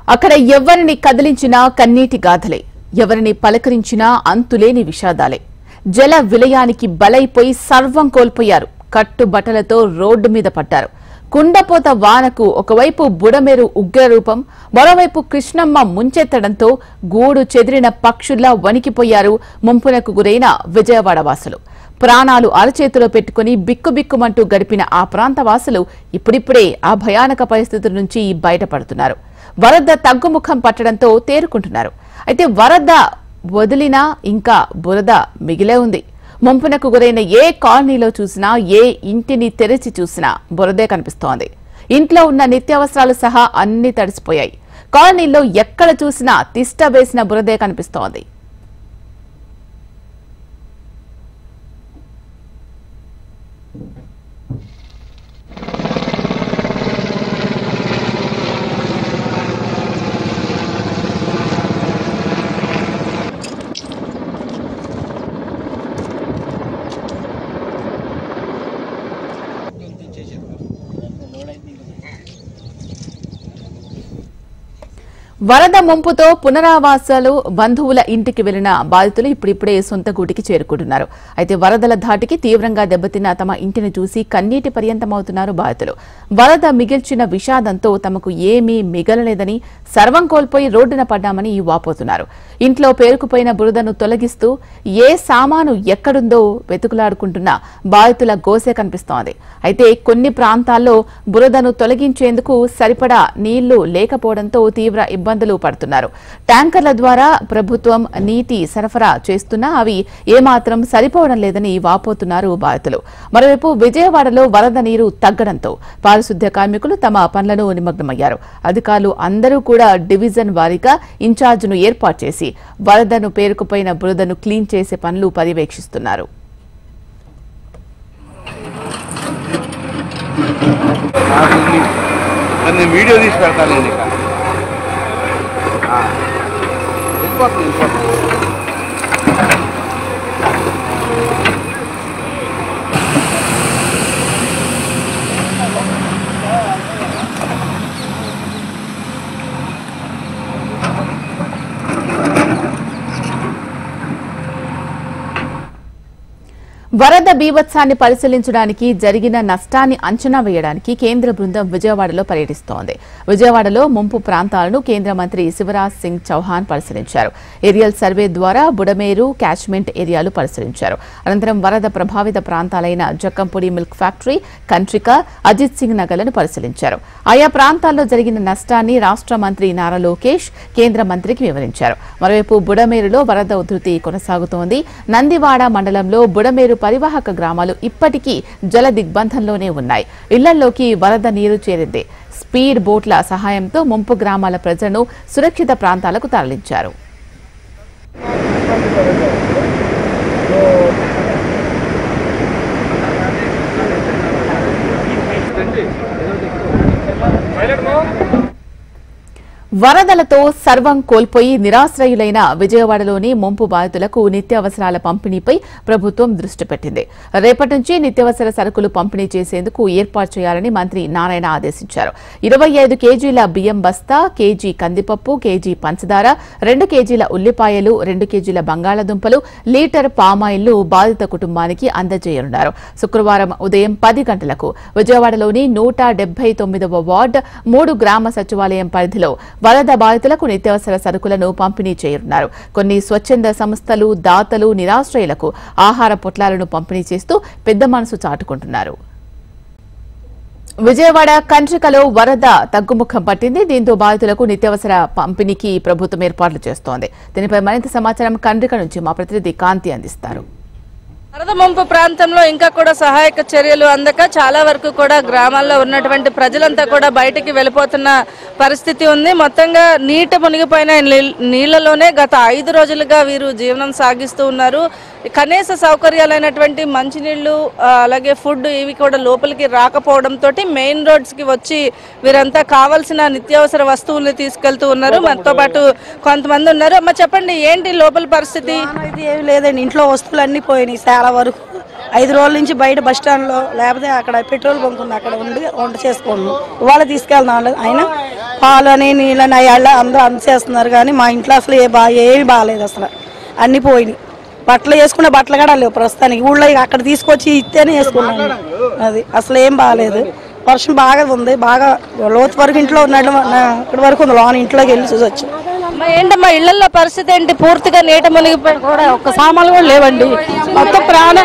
అక్కడ ఎవరిని కదిలించినా కన్నీటి గాథలే ఎవరిని పలకరించినా అంతులేని విషాదాలే జల విలయానికి బలైపోయి సర్వం కోల్పోయారు కట్టుబట్టలతో రోడ్డు మీద పడ్డారు కుండపోత వానకు ఒకవైపు బుడమేరు ఉగ్రరూపం మరోవైపు కృష్ణమ్మ ముంచెత్తడంతో గూడు చెదిరిన పక్షుల్లా వణికిపోయారు ముంపునకు గురైన విజయవాడ వాసులు ప్రాణాలు అరచేతిలో పెట్టుకుని బిక్కుబిక్కుమంటూ గడిపిన ఆ ప్రాంత వాసులు ఇప్పుడిప్పుడే ఆ భయానక పరిస్థితుల నుంచి బయటపడుతున్నారు వరద తగ్గుముఖం పట్టడంతో తేరుకుంటున్నారు అయితే వరద వదిలినా ఇంకా బురద మిగిలే ఉంది ముంపునకు గురైన ఏ కాలనీలో చూసినా ఏ ఇంటిని తెరిచి చూసినా బురదే కనిపిస్తోంది ఇంట్లో ఉన్న నిత్యావసరాలు సహా అన్ని తడిసిపోయాయి కాలనీలో ఎక్కడ చూసినా తిష్ట వేసిన బురదే కనిపిస్తోంది వరద ముంపుతో పునరావాసాలు బంధువుల ఇంటికి వెళ్లిన బాధితులు ఇప్పుడిప్పుడే సొంత గూటికి చేరుకుంటున్నారు అయితే వరదల ధాటికి తీవ్రంగా దెబ్బతిన్న తమ ఇంటిని చూసి కన్నీటి పర్యంతమవుతున్నారు బాధితులు వరద మిగిల్చిన విషాదంతో తమకు ఏమీ మిగలలేదని సర్వం కోల్పోయి రోడ్డున పడ్డామని వాపోతున్నారు ఇంట్లో పేరుకుపోయిన బురదను తొలగిస్తూ ఏ సామాను ఎక్కడుందో వెతుకులాడుకుంటున్న బాధితుల గోసె కనిపిస్తోంది అయితే కొన్ని ప్రాంతాల్లో బురదను తొలగించేందుకు సరిపడా నీళ్లు లేకపోవడంతో తీవ్ర ఇబ్బందులు పడుతున్నారు ట్యాంకర్ల ద్వారా ప్రభుత్వం నీటి సరఫరా చేస్తున్నా అవి ఏమాత్రం సరిపోవడం లేదని వాపోతున్నారు బాధితులు మరోవైపు విజయవాడలో వరద నీరు తగ్గడంతో పారిశుద్ధ్య కార్మికులు తమ పనులను నిమగ్నమయ్యారు అధికారులు అందరూ కూడా డివిజన్ వారీగా ఇన్ఛార్జ్ను ఏర్పాటు చేసి వరదను పేరుకుపోయిన బురదను క్లీన్ చేసే పనులు పర్యవేక్షిస్తున్నారు నాకు ఉంది. మరి నేను వీడియో తీసి పెడతాను నేను ఇక ఆ. వెళ్ళిపోతుంది వెళ్ళిపోతుంది వరద బీభత్సాన్ని పరిశీలించడానికి జరిగిన నష్టాన్ని అంచనా వేయడానికి కేంద్ర బృందం విజయవాడలో పర్యటిస్తోంది విజయవాడలో ముంపు ప్రాంతాలను కేంద్ర మంత్రి శివరాజ్ సింగ్ చౌహాన్ పరిశీలించారు ఏరియల్ సర్వే ద్వారా బుడమేరు క్యాచ్మెంట్ ఏరియాలు పరిశీలించారు అనంతరం వరద ప్రభావిత ప్రాంతాలైన జక్కంపూడి మిల్క్ ఫ్యాక్టరీ కంట్రిక అజిత్ సింగ్ నగర్లను పరిశీలించారు ఆయా ప్రాంతాల్లో జరిగిన నష్టాన్ని రాష్ట్ర మంత్రి నారా లోకేష్ కేంద్ర మంత్రికి వివరించారు మరోవైపు బుడమేరులో వరద ఉధృతి కొనసాగుతోంది నందివాడ మండలంలో బుడమేరు పరివాహక గ్రామాలు ఇప్పటికీ జల దిగ్బంధంలోనే ఉన్నాయి ఇళ్లలోకి వరద నీరు చేరింది స్పీడ్ బోట్ల సహాయంతో ముంపు గ్రామాల ప్రజలను సురక్షిత ప్రాంతాలకు తరలించారు వరదలతో సర్వం కోల్పోయి నిరాశ్రయులైన విజయవాడలోని ముంపు బాధితులకు నిత్యావసరాల పంపిణీపై ప్రభుత్వం దృష్టి పెట్టింది రేపటి నుంచి నిత్యావసర సరుకులు పంపిణీ చేసేందుకు ఏర్పాటు చేయాలని మంత్రి నారాయణ ఆదేశించారు ఇరవై ఐదు కేజీల బియ్యం బస్తా కేజీ కందిపప్పు కేజీ పంచదార రెండు కేజీల ఉల్లిపాయలు రెండు కేజీల బంగాళాదుంపలు లీటర్ పామాయిల్ను బాధిత కుటుంబానికి అందజేయనున్నారు శుక్రవారం ఉదయం పది గంటలకు విజయవాడలోని నూట డెబ్బై తొమ్మిదవ వార్డు మూడు గ్రామ సచివాలయం పరిధిలో వరద బాధితులకు నిత్యావసర సరుకులను పంపిణీ చేయనున్నారు కొన్ని స్వచ్ఛంద సంస్థలు దాతలు నిరాశ్రయులకు ఆహార పొట్లాలను పంపిణీ చేస్తూ పెద్ద మనసు చాటుకుంటున్నారు విజయవాడ కంట్రికలో వరద తగ్గుముఖం పట్టింది దీంతో బాధితులకు నిత్యావసర పంపిణీకి ప్రభుత్వం ఏర్పాట్లు చేస్తోంది దీనిపై మరింత సమాచారం కండ్రిక నుంచి మా ప్రతినిధి కాంతి అందిస్తారు వరద ముంపు ప్రాంతంలో ఇంకా కూడా సహాయక చర్యలు అందక చాలా వరకు కూడా గ్రామాల్లో ఉన్నటువంటి ప్రజలంతా కూడా బయటికి వెళ్ళిపోతున్న పరిస్థితి ఉంది మొత్తంగా నీట మునిగిపోయిన నీల్- నీళ్లలోనే గత ఐదు రోజులుగా వీరు జీవనం సాగిస్తూ ఉన్నారు కనీస సౌకర్యాలైనటువంటి మంచినీళ్లు ఆ, అలాగే ఫుడ్ ఇవి కూడా లోపలికి రాకపోవడంతో మెయిన్ రోడ్స్ కి వచ్చి వీరంతా కావాల్సిన నిత్యావసర వస్తువుల్ని తీసుకెళ్తూ ఉన్నారు మనతో పాటు కొంతమంది ఉన్నారు అమ్మ చెప్పండి ఏంటి లోపల పరిస్థితి వాన అయితే ఏమి లేదండి ఇంట్లో వస్తువులు అన్నీ పోయినాయి చాలా వరకు ఐదు రోజుల నుంచి బయట బస్ స్టాండ్లో లేకపోతే అక్కడ పెట్రోల్ బంక్ ఉంది అక్కడ ఉండి వంట చేసుకోండి ఇవాళ తీసుకెళ్దాం అయినా పాలని నీళ్ళని అయ్యాళ్ళ అందరూ అందచేస్తున్నారు కానీ మా ఇంట్లో అసలు ఏ బా ఏమి బాగాలేదు అసలు అన్నీ పోయినాయి బట్టలు వేసుకునే బట్టలు కూడా లేవు ప్రస్తుతానికి ఊళ్ళో ఇక అక్కడ తీసుకొచ్చి ఇస్తేనే వేసుకున్నాను అది అసలు ఏం బాగాలేదు వర్షం బాగా ఉంది బాగా లోతు వరకు ఇంట్లో ఉన్నట్టు ఇక్కడ వరకు ఉంది లోన ఇంట్లోకి వెళ్ళి చూసి వచ్చాం అమ్మా, ఏంటమ్మా ఇళ్లలో పరిస్థితి ఏంటి పూర్తిగా నీట మునిగిపోయి కూడా ఒక్క సామాన్లు కూడా లేవండి మొత్తం ప్రాణ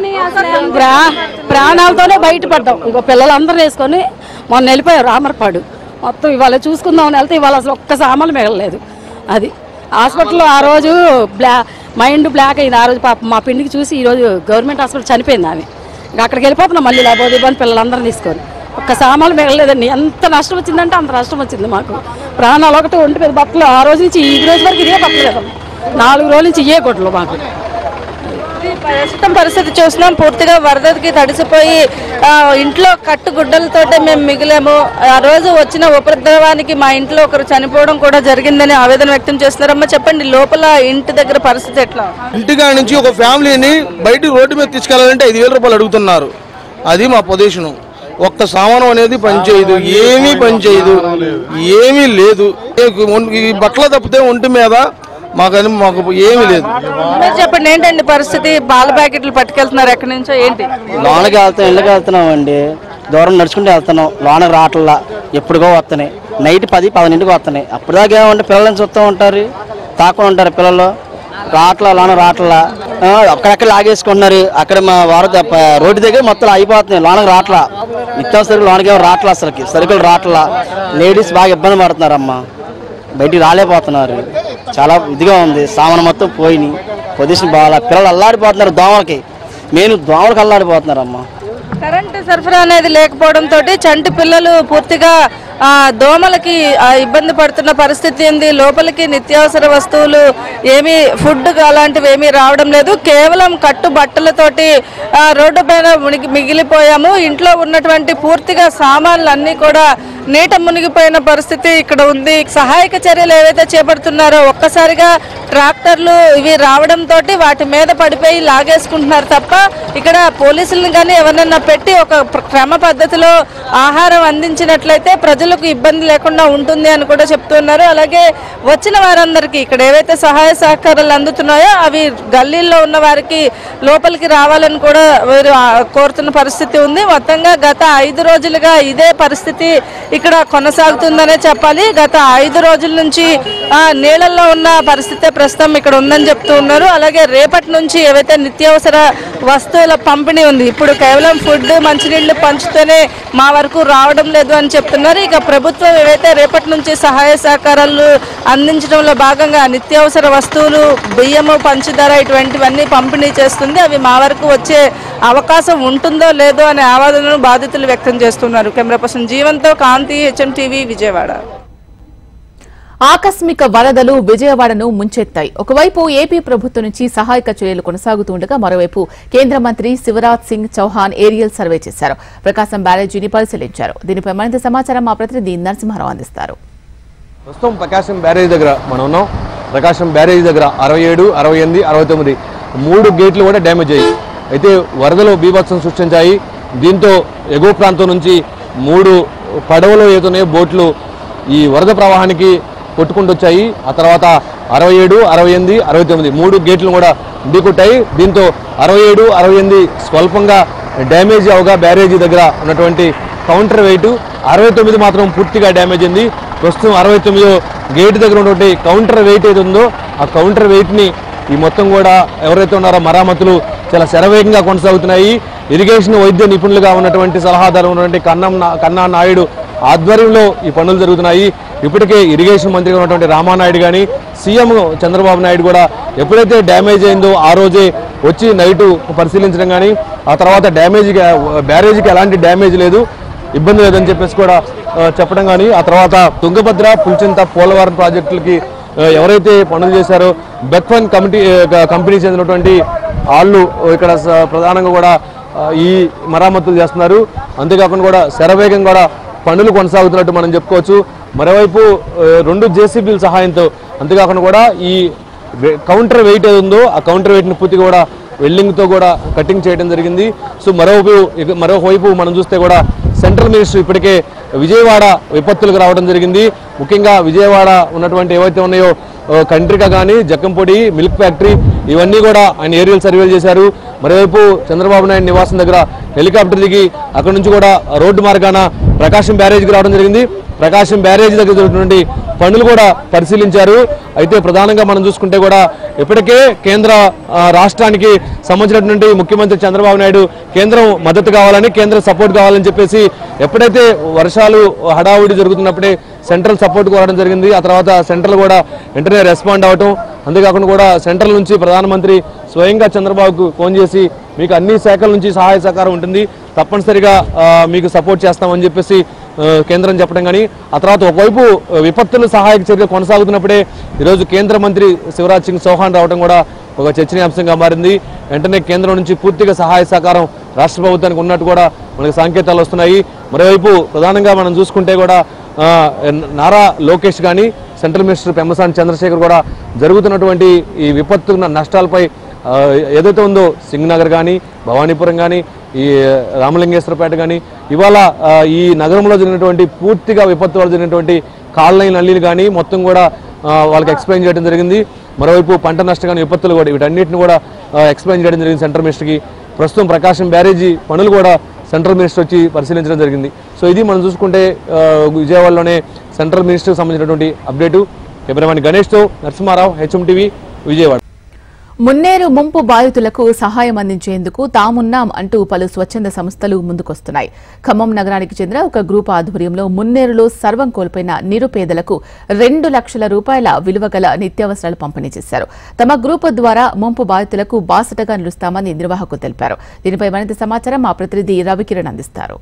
ప్రా- ప్రాణాలతోనే బయటపడ్డాం ఇక పిల్లలందరూ వేసుకొని మొన్న వెళ్ళిపోయారు రామర్పాడు మొత్తం ఇవాళ చూసుకుందామని వెళ్తే ఇవాళ అసలు ఒక్క సామాన్లు మిగలలేదు అది హాస్పిటల్లో ఆ రోజు బ్లా మైండ్ బ్లాక్ అయింది ఆ రోజు పాప మా పిండికి చూసి ఈ రోజు గవర్నమెంట్ హాస్పిటల్ చనిపోయింది ఆమె ఇంకా అక్కడికి వెళ్ళిపోతున్నాం మళ్ళీ లేకపోతే ఇబ్బంది పిల్లలందరినీ తీసుకొని ఒక్క సామాన్లు మిగలలేదండి ఎంత నష్టం వచ్చిందంటే అంత నష్టం వచ్చింది మాకు ప్రాణాలు ఒకటి ఒంటి మీద బట్టలు ఆ రోజు నుంచి ఈ రోజు వరకు ఇదే బట్టలు కదా నాలుగు రోజుల నుంచి ఇయ్యే కొట్లు మాకు ప్రస్తుతం పరిస్థితి చూస్తున్నాం పూర్తిగా వరదకి తడిసిపోయి ఆ, ఇంట్లో కట్టు గుడ్డలతోటే మేము మిగిలాము ఆ రోజు వచ్చిన ఉపద్రవానికి మా ఇంట్లో ఒకరు చనిపోవడం కూడా జరిగిందని ఆవేదన వ్యక్తం చేస్తున్నారమ్మా చెప్పండి లోపల ఇంటి దగ్గర పరిస్థితి ఎట్లా ఇంటికాడ నుంచి ఒక ఫ్యామిలీని బయట రోడ్డు మీద తీసుకెళ్లాలంటే ఐదు వేల రూపాయలు అడుగుతున్నారు అది మా పొజిషను ఒక్క సామానం అనేది పనిచేయదు ఏమీ పనిచేయదు ఏమీ లేదు ఈ బట్టలు తప్పితే ఒంటి మీద మాకని మాకు ఏమీ లేదు మీరు చెప్పండి ఏంటండి పరిస్థితి పాల ప్యాకెట్లు పట్టుకెళ్తున్నారు ఎక్కడి నుంచో ఏంటి లోనకి వెళ్తాం ఇళ్ళకి వెళ్తున్నాం అండి దూరం నడుచుకుంటూ వెళ్తున్నాం లోనకి రావట్లా ఎప్పుడుగో వస్తున్నాయి నైట్ పది పదింటికి వస్తున్నాయి అప్పటిదాకా ఏమంటే పిల్లల్ని చూస్తూ ఉంటారు తాకుండా ఉంటారు పిల్లలు రాట్లా లోన రాట్లా ఆ, అక్కడక్కడ లాగేసుకుంటున్నారు అక్కడ మా వారు రోడ్డు దగ్గర మొత్తం అయిపోతున్నాయి లోనకి రాట్లా నిత్యావసరికి లోనకి ఏమో రాట్లా అసలుకి సరుకులు రాట్లా లేడీస్ బాగా ఇబ్బంది పడుతున్నారమ్మా బయటికి రాలేకపోతున్నారు చాలా ఇదిగా ఉంది సామాను మొత్తం పోయినాయి పొజిషన్ బాగా పిల్లలు అల్లాడిపోతున్నారు దోమలకి మెయిన్ దోమలకి అల్లాడిపోతున్నారు అమ్మ కరెంటు సరఫరా అనేది లేకపోవడంతో చంటి పిల్లలు పూర్తిగా ఆ, దోమలకి ఆ, ఇబ్బంది పడుతున్న పరిస్థితి ఉంది లోపలికి నిత్యావసర వస్తువులు ఏమీ ఫుడ్ అలాంటివి ఏమీ రావడం లేదు కేవలం కట్టు బట్టలతోటి ఆ, రోడ్డు పైన మునిగి మిగిలిపోయాము ఇంట్లో ఉన్నటువంటి పూర్తిగా సామాన్లు అన్నీ కూడా నీట మునిగిపోయిన పరిస్థితి ఇక్కడ ఉంది సహాయక చర్యలు ఏవైతే చేపడుతున్నారో ఒక్కసారిగా ట్రాక్టర్లు ఇవి రావడంతో వాటి మీద పడిపోయి లాగేసుకుంటున్నారు తప్ప ఇక్కడ పోలీసులను కానీ ఎవరినైనా పెట్టి ఒక ప్ర- క్రమ పద్ధతిలో ఆహారం అందించినట్లయితే ప్రజలకు ఇబ్బంది లేకుండా ఉంటుంది అని కూడా చెప్తున్నారు అలాగే వచ్చిన వారందరికీ ఇక్కడ ఏవైతే సహాయ సహకారాలు అందుతున్నాయో అవి గల్లీల్లో ఉన్న వారికి లోపలికి రావాలని కూడా వీరు ఆ, కోరుతున్న పరిస్థితి ఉంది మొత్తంగా గత ఐదు రోజులుగా ఇదే పరిస్థితి ఇక్కడ కొనసాగుతుందనే చెప్పాలి గత ఐదు రోజుల నుంచి ఆ, నీళ్ళల్లో ఉన్న పరిస్థితే ప్రస్తుతం ఇక్కడ ఉందని చెప్తూ ఉన్నారు అలాగే రేపటి నుంచి ఏవైతే నిత్యావసర వస్తువుల పంపిణీ ఉంది ఇప్పుడు కేవలం ఫుడ్ మంచినీళ్లు పంచుతూనే మా వరకు రావడం లేదు అని చెప్తున్నారు ఇక ప్రభుత్వం ఏవైతే రేపటి నుంచి సహాయ సహకారాలు అందించడంలో భాగంగా నిత్యావసర వస్తువులు బియ్యము పంచదార ఇటువంటివన్నీ పంపిణీ చేస్తుంది అవి మా వరకు వచ్చే అవకాశం ఉంటుందో లేదో అనే ఆవాదనను బాధితులు వ్యక్తం చేస్తున్నారు కెమెరా పర్సన్ జీవంతో కాంతి హెచ్ఎం టీవీ విజయవాడ ఆకస్మిక వరదలు విజయవాడను ముంచెత్తాయి ఒకవైపు ఏపీ ప్రభుత్వం నుంచి సహాయక చర్యలు కొనసాగుతుండగా మరోవైపు కేంద్ర మంత్రి శివరాజ్ సింగ్ చౌహాన్ ఏరియల్ సర్వే చేశారు ప్రకాశం బ్యారేజీని పరిశీలించారు దీనిపై మరింత సమాచారం మా ప్రతినిధి నరసింహారావు అందిస్తారు ప్రస్తుతం ప్రకాశం బ్యారేజ్ దగ్గర మనం ఉన్నాం ప్రకాశం బ్యారేజ్ దగ్గర అరవై ఏడు అరవై ఎనిమిది అరవై తొమ్మిది మూడు గేట్లు కూడా డ్యామేజ్ అయ్యాయి అయితే వరదలు బీభత్సం సృష్టించాయి దీంతో ఎగువ ప్రాంతం నుంచి మూడు పడవలు ఏతున్నాయి బోట్లు ఈ వరద ప్రవాహానికి కొట్టుకుంటూ వచ్చాయి ఆ తర్వాత అరవై ఏడు అరవై ఎనిమిది అరవై తొమ్మిది మూడు గేట్లు కూడా ఢీకొట్టాయి దీంతో అరవై ఏడు అరవై ఎనిమిది స్వల్పంగా డ్యామేజ్ అవగా బ్యారేజీ దగ్గర ఉన్నటువంటి కౌంటర్ వెయిట్ అరవై తొమ్మిది మాత్రం పూర్తిగా డ్యామేజ్ అయింది ప్రస్తుతం అరవై తొమ్మిదో గేట్ దగ్గర ఉన్నటువంటి కౌంటర్ వెయిట్ ఏది ఉందో ఆ కౌంటర్ వెయిట్ని ఈ మొత్తం కూడా ఎవరైతే ఉన్నారో మరామతులు చాలా శరవేగంగా కొనసాగుతున్నాయి ఇరిగేషన్ వైద్య నిపుణులుగా ఉన్నటువంటి సలహాదారు ఉన్నటువంటి కన్నం నా- కన్నా నాయుడు ఆధ్వర్యంలో ఈ పనులు జరుగుతున్నాయి ఇప్పటికే ఇరిగేషన్ మంత్రిగా ఉన్నటువంటి రామానాయుడు కానీ సీఎం చంద్రబాబు నాయుడు కూడా ఎప్పుడైతే డ్యామేజ్ అయిందో ఆ రోజే వచ్చి నైటు పరిశీలించడం కానీ ఆ తర్వాత డ్యామేజ్ బ్యారేజీకి ఎలాంటి డ్యామేజ్ లేదు ఇబ్బంది లేదని చెప్పేసి కూడా ఆ, చెప్పడం కానీ ఆ తర్వాత తుంగభద్ర పుల్చింత పోలవరం ప్రాజెక్టులకి ఆ, ఎవరైతే పనులు చేశారో బెక్ఫన్ కమిటీ ఆ, కంపెనీ చెందినటువంటి వాళ్ళు ఇక్కడ స- ప్రధానంగా కూడా ఆ, ఈ మరామతులు చేస్తున్నారు అంతేకాకుండా కూడా శరవేగం కూడా పనులు కొనసాగుతున్నట్టు మనం చెప్పుకోవచ్చు మరోవైపు ఆ, రెండు జేసీబీల సహాయంతో అంతేకాకుండా కూడా ఈ వె- కౌంటర్ వెయిట్ ఏది ఉందో ఆ కౌంటర్ వెయిట్ని పూర్తిగా కూడా వెల్డింగ్తో కూడా కటింగ్ చేయడం జరిగింది సో మరోవైపు ఇక- మరోవైపు మనం చూస్తే కూడా సెంట్రల్ మినిస్టర్ ఇప్పటికే విజయవాడ విపత్తులకు రావడం జరిగింది ముఖ్యంగా విజయవాడ ఉన్నటువంటి ఏవైతే ఉన్నాయో ఆ, కంట్రిక కానీ జక్కంపొడి మిల్క్ ఫ్యాక్టరీ ఇవన్నీ కూడా ఆయన ఏరియల్ సర్వేలు చేశారు మరోవైపు చంద్రబాబు నాయుడు నివాసం దగ్గర హెలికాప్టర్ దిగి అక్కడ నుంచి కూడా రోడ్డు మార్గాన ప్రకాశం బ్యారేజ్కి రావడం జరిగింది ప్రకాశం బ్యారేజ్ దగ్గర జరుగుతున్నటువంటి పనులు కూడా పరిశీలించారు అయితే ప్రధానంగా మనం చూసుకుంటే కూడా ఇప్పటికే కేంద్ర ఆ, రాష్ట్రానికి సంబంధించినటువంటి ముఖ్యమంత్రి చంద్రబాబు నాయుడు కేంద్రం మద్దతు కావాలని కేంద్ర సపోర్ట్ కావాలని చెప్పేసి ఎప్పుడైతే వర్షాలు హడావుడి జరుగుతున్నప్పుడే సెంట్రల్ సపోర్ట్ కోరడం జరిగింది ఆ తర్వాత సెంట్రల్ కూడా వెంటనే రెస్పాండ్ అవ్వటం అంతేకాకుండా కూడా సెంట్రల్ నుంచి ప్రధానమంత్రి స్వయంగా చంద్రబాబుకు ఫోన్ చేసి మీకు అన్ని శాఖల నుంచి సహాయ సహకారం ఉంటుంది తప్పనిసరిగా ఆ, మీకు సపోర్ట్ చేస్తామని చెప్పేసి ఆ, కేంద్రం చెప్పడం కానీ ఆ తర్వాత ఒకవైపు ఆ, విపత్తుల సహాయక చర్యలు కొనసాగుతున్నప్పుడే ఈరోజు కేంద్ర మంత్రి శివరాజ్ సింగ్ చౌహాన్ రావడం కూడా ఒక చర్చనీయాంశంగా మారింది వెంటనే కేంద్రం నుంచి పూర్తిగా సహాయ సహకారం రాష్ట్ర ప్రభుత్వానికి ఉన్నట్టు కూడా మనకి సంకేతాలు వస్తున్నాయి మరోవైపు ప్రధానంగా మనం చూసుకుంటే కూడా ఆ, నారా లోకేష్ కానీ సెంట్రల్ మినిస్టర్ పెమ్మసాని చంద్రశేఖర్ కూడా జరుగుతున్నటువంటి ఈ విపత్తు నష్టాలపై ఆ, ఏదైతే ఉందో సింగనగర్ కానీ భవానీపురం కానీ ఈ రామలింగేశ్వరపేట కానీ ఇవాళ ఆ, ఈ నగరంలో జరిగినటువంటి పూర్తిగా విపత్తు వల్ల జరిగినటువంటి కాళ్ళైన నల్లీలు కానీ మొత్తం కూడా ఆ, వాళ్ళకి ఎక్స్ప్లెయిన్ చేయడం జరిగింది మరోవైపు పంట నష్టం కానీ విపత్తులు కూడా వీటన్నిటిని కూడా ఎక్స్ప్లెయిన్ చేయడం జరిగింది సెంట్రల్ మినిస్టర్కి ప్రస్తుతం ప్రకాశం బ్యారేజీ పనులు కూడా సెంట్రల్ మినిస్టర్ వచ్చి పరిశీలించడం జరిగింది సో ఇది మనం చూసుకుంటే ఆ, విజయవాడలోనే సెంట్రల్ మినిస్టర్కి సంబంధించినటువంటి అప్డేటు కెమెరామెన్ గణేష్తో నరసింహారావు హెచ్ఎం టీవీ విజయవాడ మున్నేరు ముంపు బాధితులకు సహాయం అందించేందుకు తామున్నాం అంటూ పలు స్వచ్ఛంద సంస్థలు ముందుకొస్తున్నాయి ఖమ్మం నగరానికి చెందిన ఒక గ్రూప్ ఆధ్వర్యంలో మున్నేరులో సర్వం కోల్పోయిన నిరుపేదలకు రెండు లక్షల రూపాయల విలువ గల నిత్యావసరాలు పంపిణీ చేశారు తమ గ్రూపు ద్వారా ముంపు బాధితులకు బాసటగా నిలుస్తామని నిర్వాహకులు తెలిపారు దీనిపై మరింత సమాచారం మా ప్రతినిధి రవికిరణ్ అందిస్తారు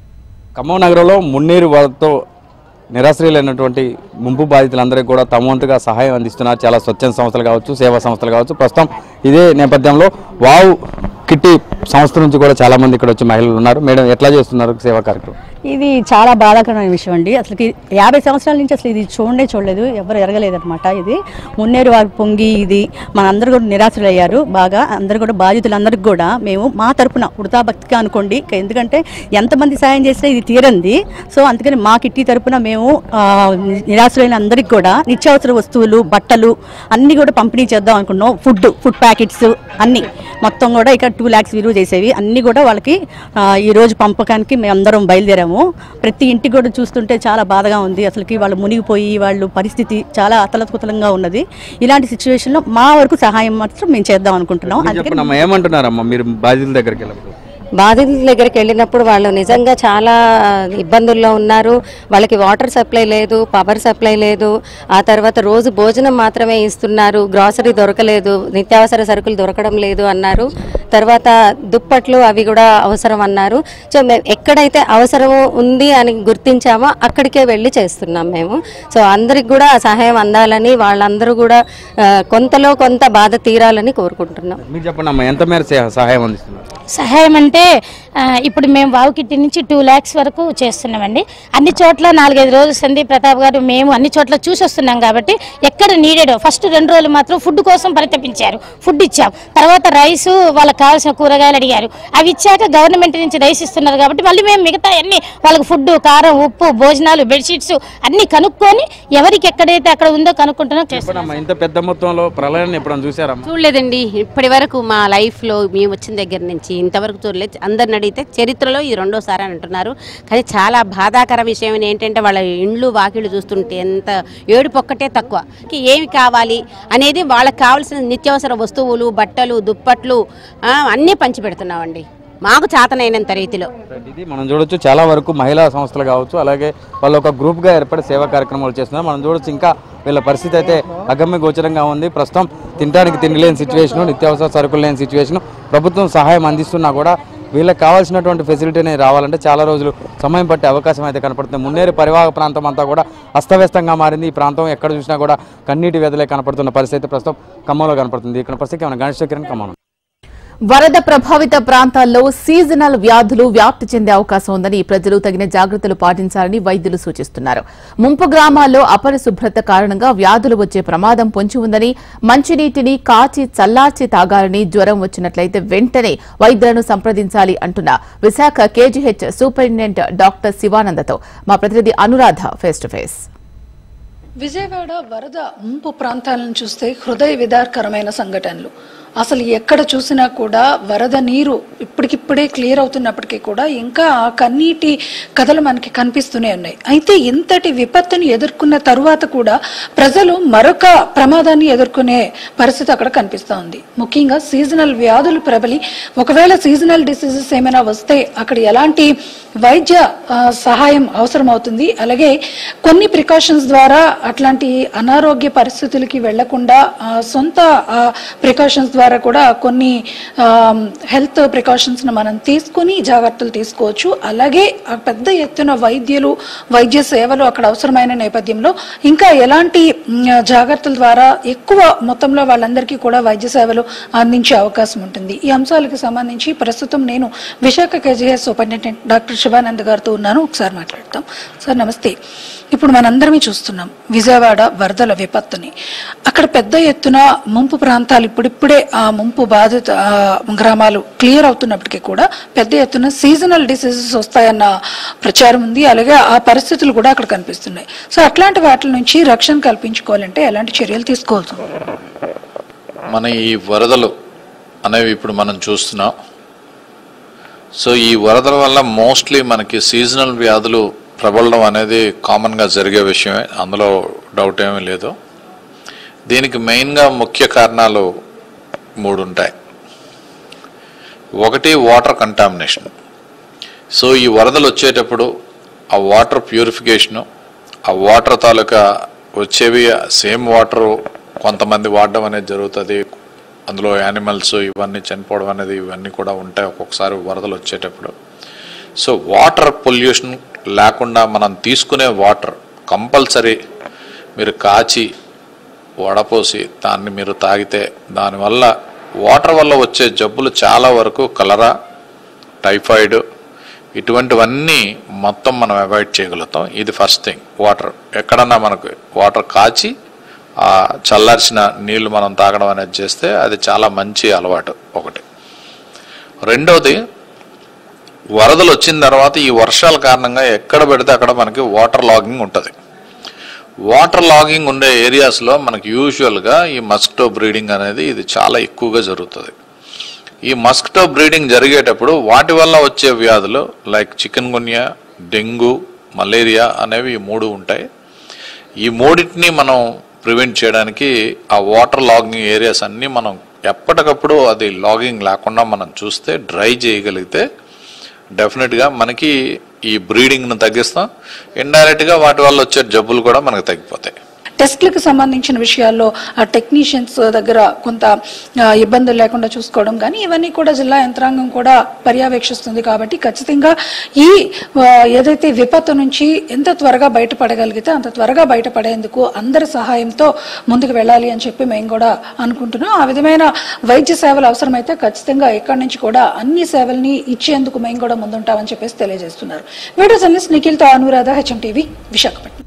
ఖమ్మం నగరంలో మున్నేరు వరదతో నిరాశ్రయులైనటువంటి ముంపు బాధితులందరికీ కూడా తమ వంతుగా సహాయం అందిస్తున్నారు చాలా స్వచ్ఛంద సంస్థలు కావచ్చు సేవా సంస్థలు కావచ్చు ప్రస్తుతం ఇదే నేపథ్యంలో వావ్ కిట్టి సంస్థ నుంచి కూడా చాలా మంది ఇక్కడ వచ్చి మహిళలు ఉన్నారు మేడం ఎట్లా చేస్తున్నారు సేవా కార్యక్రమం ఇది చాలా బాధాకరమైన విషయం అండి అసలు యాభై సంవత్సరాల నుంచి అసలు ఇది చూడనే చూడలేదు ఎవరు ఎరగలేదు అనమాట ఇది మున్నేరు వారి పొంగి ఇది మనందరూ కూడా నిరాశలు అయ్యారు బాగా అందరూ కూడా బాధితులందరికీ కూడా మేము మా తరపున ఉడతా భక్తిగా అనుకోండి ఇక ఎందుకంటే ఎంతమంది సాయం చేసినా ఇది తీరంది సో అందుకని మా కిట్టి తరపున మేము ఆ, నిరాశలైన అందరికీ కూడా నిత్యావసర వస్తువులు బట్టలు అన్నీ కూడా పంపిణీ చేద్దాం అనుకున్నాం ఫుడ్ ఫుడ్ ప్యాకెట్స్ అన్నీ మొత్తం కూడా ఇక్కడ టూ ల్యాక్స్ విలువ చేసేవి అన్నీ కూడా వాళ్ళకి ఆ, ఈ రోజు పంపకానికి మేము అందరం బయలుదేరాము ప్రతి ఇంటికి కూడా చూస్తుంటే చాలా బాధగా ఉంది అసలుకి వాళ్ళు మునిగిపోయి వాళ్ళు పరిస్థితి చాలా అతలకుతలంగా ఉన్నది ఇలాంటి సిచ్యువేషన్లో మా వరకు సహాయం మాత్రం మేము చేద్దాం అనుకుంటున్నాం అందుకని చెప్పండి ఏమంటున్నారమ్మా మీరు బాధితుల దగ్గరికి వెళ్ళినప్పుడు బాధితుల దగ్గరికి వెళ్ళినప్పుడు వాళ్ళు నిజంగా చాలా ఇబ్బందుల్లో ఉన్నారు వాళ్ళకి వాటర్ సప్లై లేదు పవర్ సప్లై లేదు ఆ తర్వాత రోజు భోజనం మాత్రమే ఇస్తున్నారు గ్రాసరీ దొరకలేదు నిత్యావసర సరుకులు దొరకడం లేదు అన్నారు తర్వాత దుప్పట్లు అవి కూడా అవసరం అన్నారు సో మేము ఎక్కడైతే అవసరం ఉంది అని గుర్తించామో అక్కడికే వెళ్ళి చేస్తున్నాం మేము సో అందరికి కూడా ఆ సహాయం అందాలని వాళ్ళందరూ కూడా ఆ, కొంతలో కొంత బాధ తీరాలని కోరుకుంటున్నాం మీరు చెప్పండి అమ్మా ఎంత మేర సే- సహాయం అందిస్తున్నారు సహాయం అంటే ఆ, ఇప్పుడు మేము వావుకిట్టి నుంచి టూ ల్యాక్స్ వరకు చేస్తున్నామండి అన్ని చోట్ల నాలుగైదు రోజులు సందీప్ ప్రతాప్ గారు మేము అన్ని చోట్ల చూసి వస్తున్నాం కాబట్టి ఎక్కడ నీడెడ్ ఫస్ట్ రెండు రోజులు మాత్రం ఫుడ్ కోసం పరితపించారు ఫుడ్ ఇచ్చాం తర్వాత రైస్ వాళ్ళకి కావాల్సిన కూరగాయలు అడిగారు అవి ఇచ్చాక గవర్నమెంట్ నుంచి రైస్ ఇస్తున్నారు కాబట్టి మళ్ళీ మేము మిగతా అన్ని వాళ్ళకి ఫుడ్ కారం ఉప్పు భోజనాలు బెడ్షీట్స్ అన్ని కనుక్కొని ఎవరికి ఎక్కడైతే అక్కడ ఉందో కనుక్కుంటున్నాం చేస్తున్నాం చెప్పండి అమ్మా ఇంత పెద్ద మొత్తంలో ప్రళయాన్ని ఎప్పుడైనా చూసారమ్మా చూడలేదండి ఇప్పటి వరకు మా లైఫ్లో మేము వచ్చిన దగ్గర నుంచి ఇంతవరకు చూడలేదు అందరిని అడిగితే చరిత్రలో ఈ రెండోసారి అని అంటున్నారు కానీ చాలా బాధాకర విషయం ఏంటంటే వాళ్ళ ఇండ్లు వాకిళ్ళు చూస్తుంటే ఎంత ఏడుపు ఒక్కటే తక్కువ కి ఏమి కావాలి అనేది వాళ్ళకి కావాల్సిన నిత్యావసర వస్తువులు బట్టలు దుప్పట్లు ఆ, అన్నీ పంచిపెడుతున్నామండి మాకు చేతనైనంత రీతిలో ఇది మనం చూడొచ్చు చాలా వరకు మహిళా సంస్థలు కావచ్చు అలాగే వాళ్ళు ఒక గ్రూప్గా ఏర్పడి సేవా కార్యక్రమాలు చేస్తున్నారు మనం చూడొచ్చు ఇంకా వీళ్ళ పరిస్థితి అయితే అగమ్య గోచరంగా ఉంది ప్రస్తుతం తినడానికి తిండి లేని సిచ్యువేషన్ నిత్యావసర సరుకులు లేని సిచ్యువేషన్ ప్రభుత్వం సహాయం అందిస్తున్నా కూడా వీళ్ళకి కావాల్సినటువంటి ఫెసిలిటీ అనేది రావాలంటే చాలా రోజులు సమయం పట్టే అవకాశం అయితే కనపడుతుంది మున్నేరు పరివాహక ప్రాంతం అంతా కూడా అస్తవ్యస్తంగా మారింది ఈ ప్రాంతం ఎక్కడ చూసినా కూడా కన్నీటి వెదలే కనపడుతున్న పరిస్థితి ప్రస్తుతం ఖమ్మంలో కనపడుతుంది ఇక్కడ పరిస్థితి ఏమైనా గణేష్ కిరణ్ ఖమ్మం వరద ప్రభావిత ప్రాంతాల్లో సీజనల్ వ్యాధులు వ్యాప్తి చెందే అవకాశం ఉందని ప్రజలు తగిన జాగ్రత్తలు పాటించాలని వైద్యులు సూచిస్తున్నారు ముంపు గ్రామాల్లో అపరిశుభ్రత కారణంగా వ్యాధులు వచ్చే ప్రమాదం పొంచి ఉందని మంచినీటిని కాచి చల్లార్చి తాగాలని జ్వరం వచ్చినట్లయితే వెంటనే వైద్యులను సంప్రదించాలి అంటున్న విశాఖ కేజీహెచ్ సూపరింటెండెంట్ డాక్టర్ శివానందతో మా ప్రతినిధి Anuradha face to face Vijayawada వరద ముంపు ప్రాంతాలను చూస్తే హృదయ విదారకరమైన సంఘటనలు అసలు ఎక్కడ చూసినా కూడా వరద నీరు ఇప్పటికిప్పుడే క్లియర్ అవుతున్నప్పటికీ కూడా ఇంకా ఆ కన్నీటి కథలు మనకి కనిపిస్తూనే ఉన్నాయి అయితే ఇంతటి విపత్తుని ఎదుర్కొన్న తరువాత కూడా ప్రజలు మరొక ప్రమాదాన్ని ఎదుర్కొనే పరిస్థితి అక్కడ కనిపిస్తూ ఉంది ముఖ్యంగా సీజనల్ వ్యాధులు ప్రబలి ఒకవేళ సీజనల్ డిసీజెస్ ఏమైనా వస్తే అక్కడ ఎలాంటి వైద్య ఆ, సహాయం అవసరం అవుతుంది అలాగే కొన్ని ప్రికాషన్స్ ద్వారా అట్లాంటి అనారోగ్య పరిస్థితులకి వెళ్లకుండా ఆ, సొంత ప్రికాషన్స్ ద్వారా కూడా కొన్ని హెల్త్ ప్రికాషన్స్ మనం తీసుకుని జాగ్రత్తలు తీసుకోవచ్చు అలాగే ఆ పెద్ద ఎత్తున వైద్యులు వైద్య సేవలు అక్కడ అవసరమైన నేపథ్యంలో ఇంకా ఎలాంటి మ్, జాగ్రత్తల ద్వారా ఎక్కువ మొత్తంలో వాళ్ళందరికీ కూడా వైద్య సేవలు అందించే అవకాశం ఉంటుంది ఈ అంశాలకు సంబంధించి ప్రస్తుతం నేను Visakha KGS superintendent doctor Shivanand గారితో ఉన్నాను ఒకసారి మాట్లాడతాం సార్ నమస్తే ఇప్పుడు మనందరమే చూస్తున్నాం విజయవాడ వరదల విపత్తుని అక్కడ పెద్ద ఎత్తున ముంపు ప్రాంతాలు ఇప్పుడిప్పుడే ఆ ముంపు బాధిత ఆ, గ్రామాలు క్లియర్ అవుతున్నప్పటికీ కూడా పెద్ద ఎత్తున సీజనల్ డిసీజెస్ వస్తాయన్న ప్రచారం ఉంది అలాగే ఆ పరిస్థితులు కూడా అక్కడ కనిపిస్తున్నాయి సో అట్లాంటి వాటి నుంచి రక్షణ కల్పించుకోవాలంటే ఎలాంటి చర్యలు తీసుకోవాల్సి ఉంది? మన ఈ వరదలు అనేవి ఇప్పుడు మనం చూస్తున్నాం సో ఈ వరదల వల్ల మోస్ట్లీ మనకి సీజనల్ వ్యాధులు ప్రబలడం అనేది కామన్గా జరిగే విషయమే అందులో డౌట్ ఏమీ లేదు దీనికి మెయిన్గా ముఖ్య కారణాలు మూడు ఉంటాయి ఒకటి వాటర్ కంటామినేషన్ సో ఈ వరదలు వచ్చేటప్పుడు ఆ వాటర్ ప్యూరిఫికేషను ఆ వాటర్ తాలూకా వచ్చేవి సేమ్ వాటర్ కొంతమంది వాడడం అనేది జరుగుతుంది అందులో యానిమల్స్ ఇవన్నీ చనిపోవడం అనేది ఇవన్నీ కూడా ఉంటాయి ఒక్కొక్కసారి వరదలు వచ్చేటప్పుడు సో వాటర్ పొల్యూషన్ లేకుండా మనం తీసుకునే వాటర్ కంపల్సరీ మీరు కాచి వడపోసి దాన్ని మీరు తాగితే దానివల్ల వాటర్ వల్ల వచ్చే జబ్బులు చాలా వరకు కలరా టైఫాయిడ్ ఇటువంటివన్నీ మొత్తం మనం అవాయిడ్ చేయగలుగుతాం ఇది ఫస్ట్ థింగ్ వాటర్ ఎక్కడన్నా మనకు వాటర్ కాచి ఆ చల్లార్చిన నీళ్లు మనం తాగడం అనేది చేస్తే అది చాలా మంచి అలవాటు ఒకటి రెండవది వరదలు వచ్చిన తర్వాత ఈ వర్షాల కారణంగా ఎక్కడ పెడితే అక్కడ మనకి వాటర్ లాగింగ్ ఉంటుంది వాటర్ లాగింగ్ ఉండే ఏరియాస్లో మనకి యూజువల్గా ఈ మస్కిటో బ్రీడింగ్ అనేది ఇది చాలా ఎక్కువగా జరుగుతుంది ఈ మస్కిటో బ్రీడింగ్ జరిగేటప్పుడు వాటి వల్ల వచ్చే వ్యాధులు like chikungunya dengue malaria అనేవి ఈ మూడు ఉంటాయి ఈ మూడింటిని మనం ప్రివెంట్ చేయడానికి ఆ వాటర్ లాగింగ్ ఏరియాస్ అన్నీ మనం ఎప్పటికప్పుడు అది లాగింగ్ లేకుండా మనం చూస్తే డ్రై చేయగలిగితే డెఫినెట్గా మనకి ఈ బ్రీడింగ్ను తగ్గిస్తాం ఇండైరెక్ట్గా వాటి వల్ల వచ్చే జబ్బులు కూడా మనకు తగ్గిపోతాయి టెస్ట్లకు సంబంధించిన విషయాల్లో ఆ టెక్నీషియన్స్ దగ్గర కొంత ఆ, ఇబ్బందులు లేకుండా చూసుకోవడం కానీ ఇవన్నీ కూడా జిల్లా యంత్రాంగం కూడా పర్యవేక్షిస్తుంది కాబట్టి ఖచ్చితంగా ఈ ఆ, ఏదైతే విపత్తు నుంచి ఎంత త్వరగా బయటపడగలిగితే అంత త్వరగా బయటపడేందుకు అందరి సహాయంతో ముందుకు వెళ్ళాలి అని చెప్పి మేము కూడా అనుకుంటున్నాం ఆ విధమైన వైద్య సేవలు అవసరమైతే ఖచ్చితంగా ఎక్కడి నుంచి కూడా అన్ని సేవల్ని ఇచ్చేందుకు మేము కూడా ముందుంటామని చెప్పేసి తెలియజేస్తున్నారు వీడియో జర్నలిస్ట్ నిఖిల్తో అనురాధ హెచ్ఎం టీవీ విశాఖపట్నం